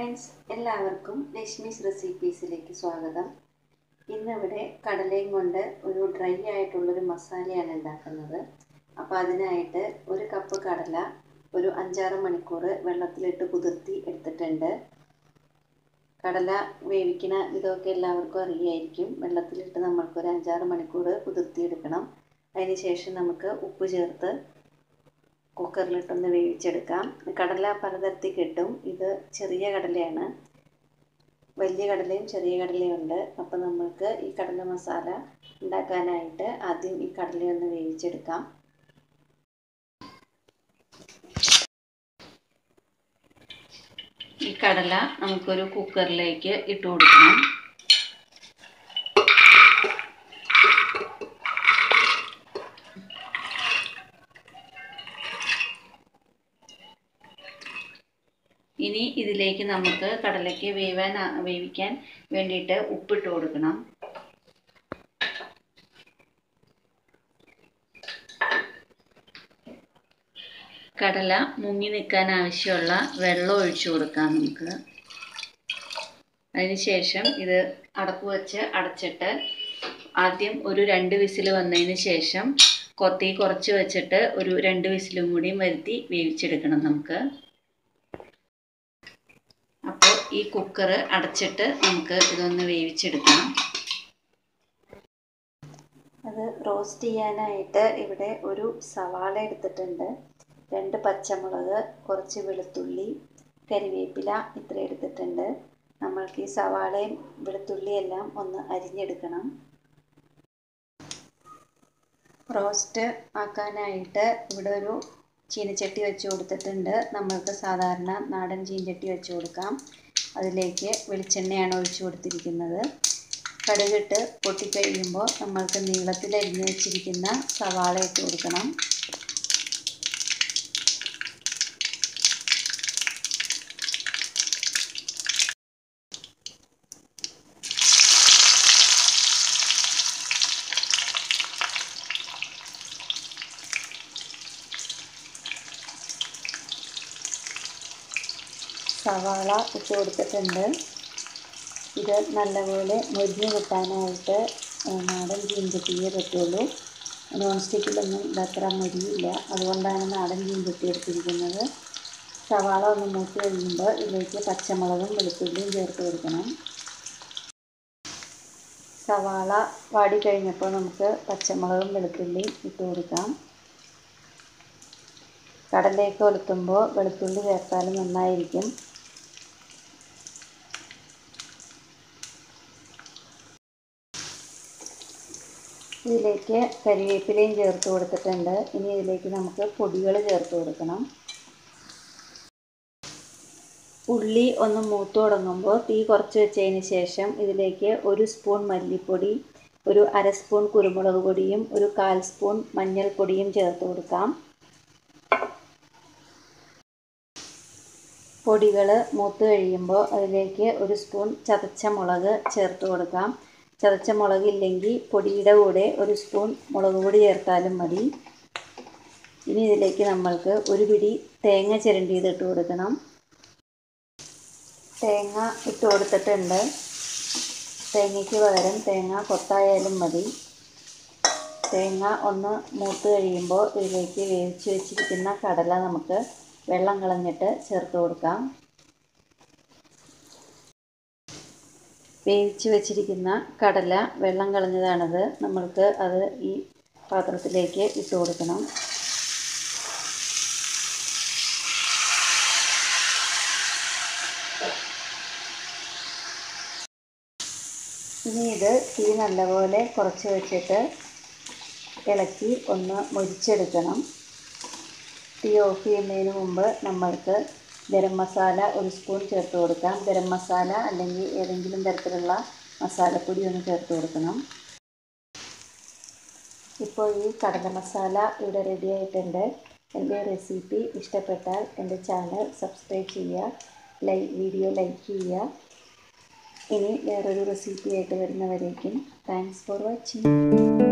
friends എല്ലാവർക്കും രശ്മീസ് റെസിപ്പീസിലേക്ക് സ്വാഗതം ഇന്നിവിടെ കടലയും കൊണ്ട് ഒരു ഡ്രൈ ആയിട്ടുള്ളൊരു മസാലയാണ് ഉണ്ടാക്കുന്നത് അപ്പോൾ അതിനായിട്ട് ഒരു കപ്പ് കടല ഒരു അഞ്ചാറ് മണിക്കൂർ വെള്ളത്തിലിട്ട് കുതിർത്തി എടുത്തിട്ടുണ്ട് കടല വേവിക്കണ ഇതൊക്കെ എല്ലാവർക്കും അറിയായിരിക്കും വെള്ളത്തിലിട്ട് നമ്മൾക്കൊരു അഞ്ചാറ് മണിക്കൂർ കുതിർത്തിയെടുക്കണം അതിന് ശേഷം നമുക്ക് ഉപ്പ് ചേർത്ത് കുക്കറിലിട്ടൊന്ന് വേവിച്ചെടുക്കാം കടല പലതരത്തിൽ കിട്ടും ഇത് ചെറിയ കടലയാണ് വലിയ കടലയും ചെറിയ കടലയും ഉണ്ട് അപ്പോൾ നമ്മൾക്ക് ഈ കടല മസാല ഉണ്ടാക്കാനായിട്ട് ആദ്യം ഈ കടലയൊന്ന് വേവിച്ചെടുക്കാം ഈ കടല നമുക്കൊരു കുക്കറിലേക്ക് ഇട്ട് കൊടുക്കണം ഇനി ഇതിലേക്ക് നമുക്ക് കടലയ്ക്ക് വേവാൻ വേവിക്കാൻ വേണ്ടിയിട്ട് ഉപ്പിട്ട് കൊടുക്കണം കടല മുങ്ങി നിൽക്കാൻ ആവശ്യമുള്ള വെള്ളം ഒഴിച്ചു കൊടുക്കാം നമുക്ക് അതിനുശേഷം ഇത് അടപ്പ് വെച്ച് അടച്ചിട്ട് ആദ്യം ഒരു രണ്ട് വിസിൽ വന്നതിന് ശേഷം കൊത്തി കുറച്ച് വെച്ചിട്ട് ഒരു രണ്ട് വിസിലും കൂടിയും വരുത്തി വേവിച്ചെടുക്കണം നമുക്ക് അപ്പോൾ ഈ കുക്കർ അടച്ചിട്ട് നമുക്ക് ഇതൊന്ന് വേവിച്ചെടുക്കണം അത് റോസ്റ്റ് ചെയ്യാനായിട്ട് ഇവിടെ ഒരു സവാള എടുത്തിട്ടുണ്ട് രണ്ട് പച്ചമുളക് കുറച്ച് വെളുത്തുള്ളി കരിവേപ്പില ഇത്ര എടുത്തിട്ടുണ്ട് നമ്മൾക്ക് ഈ സവാളയും വെളുത്തുള്ളിയെല്ലാം ഒന്ന് അരിഞ്ഞെടുക്കണം റോസ്റ്റ് ആക്കാനായിട്ട് ഇവിടെ ഒരു ചീനച്ചട്ടി വെച്ച് കൊടുത്തിട്ടുണ്ട് നമ്മൾക്ക് സാധാരണ നാടൻ ചീനച്ചട്ടി വെച്ച് കൊടുക്കാം അതിലേക്ക് വെളിച്ചെണ്ണയാണ് ഒഴിച്ചു കൊടുത്തിരിക്കുന്നത് കടുകിട്ട് പൊട്ടിക്കഴിയുമ്പോൾ നമ്മൾക്ക് നീളത്തിൽ അരിഞ്ഞു വെച്ചിരിക്കുന്ന സവാള ഇട്ട് കൊടുക്കണം സവാള ഇട്ട് കൊടുത്തിട്ടുണ്ട് ഇത് നല്ലപോലെ മുരിഞ്ഞ് കിട്ടാനായിട്ട് നാടൻ ചീഞ്ചട്ടിയേ പറ്റുള്ളൂ നോൺ സ്റ്റിക്കിലൊന്നും ഇതത്ര മുരിയില്ല അതുകൊണ്ടാണ് നാടൻ ചീഞ്ചട്ടി എടുത്തിരിക്കുന്നത് സവാള ഒന്ന് മൂത്ത് കഴിയുമ്പോൾ ഇതിലേക്ക് പച്ചമുളകും വെളുത്തുള്ളിയും ചേർത്ത് കൊടുക്കണം സവാള വാടി കഴിഞ്ഞപ്പോൾ നമുക്ക് പച്ചമുളകും വെളുത്തുള്ളിയും ഇട്ട് കൊടുക്കാം കടലേക്ക് ഒലുത്തുമ്പോൾ വെളുത്തുള്ളി ചേർത്താലും നന്നായിരിക്കും ഇതിലേക്ക് കരിവേപ്പിലയും ചേർത്ത് കൊടുത്തിട്ടുണ്ട് ഇനി ഇതിലേക്ക് നമുക്ക് പൊടികൾ ചേർത്ത് കൊടുക്കണം ഉള്ളി ഒന്ന് മൂത്ത് തുടങ്ങുമ്പോൾ തീ കുറച്ച് വെച്ചതിന് ശേഷം ഇതിലേക്ക് ഒരു സ്പൂൺ മല്ലിപ്പൊടി ഒരു അര സ്പൂൺ കുരുമുളക് പൊടിയും ഒരു കാൽ സ്പൂൺ മഞ്ഞൾപ്പൊടിയും ചേർത്ത് കൊടുക്കാം പൊടികൾ മൂത്ത് കഴിയുമ്പോൾ അതിലേക്ക് ഒരു സ്പൂൺ ചതച്ച മുളക് ചേർത്ത് കൊടുക്കാം ചതച്ച മുളക് ഇല്ലെങ്കിൽ പൊടിയുടെ കൂടെ ഒരു സ്പൂൺ മുളക് പൊടി ചേർത്താലും മതി ഇനി ഇതിലേക്ക് നമ്മൾക്ക് ഒരു പിടി തേങ്ങ ചിരണ്ടിയത് ഇട്ട് കൊടുക്കണം തേങ്ങ ഇട്ട് കൊടുത്തിട്ടുണ്ട് തേങ്ങയ്ക്ക് പകരം തേങ്ങ കൊത്തായാലും മതി തേങ്ങ ഒന്ന് മൂത്ത് കഴിയുമ്പോൾ ഇതിലേക്ക് വേവിച്ച് വെച്ചിരിക്കുന്ന കടല നമുക്ക് വെള്ളം കളഞ്ഞിട്ട് ചേർത്ത് കൊടുക്കാം വേവിച്ച് വെച്ചിരിക്കുന്ന കടല വെള്ളം കളഞ്ഞതാണത് നമ്മൾക്ക് അത് ഈ പാത്രത്തിലേക്ക് ഇട്ട് കൊടുക്കണം ഇനി ഇത് തീ നല്ലപോലെ കുറച്ച് വെച്ചിട്ട് ഇളക്കി ഒന്ന് മുരിച്ചെടുക്കണം തീ ഓഫ് ചെയ്യുന്നതിന് മുമ്പ് നമ്മൾക്ക് ഗരം മസാല ഒരു സ്പൂൺ ചേർത്ത് കൊടുക്കാം ഗരം മസാല അല്ലെങ്കിൽ ഏതെങ്കിലും തരത്തിലുള്ള മസാലപ്പൊടി ഒന്ന് ചേർത്ത് കൊടുക്കണം ഇപ്പോൾ ഈ കടല മസാല ഇവിടെ റെഡി ആയിട്ടുണ്ട് എൻ്റെ റെസിപ്പി ഇഷ്ടപ്പെട്ടാൽ എൻ്റെ ചാനൽ സബ്സ്ക്രൈബ് ചെയ്യുക ലൈ വീഡിയോ ലൈക്ക് ചെയ്യുക ഇനി വേറൊരു റെസിപ്പി ആയിട്ട് വരുന്നവരേക്കും താങ്ക്സ് ഫോർ വാച്ചിങ്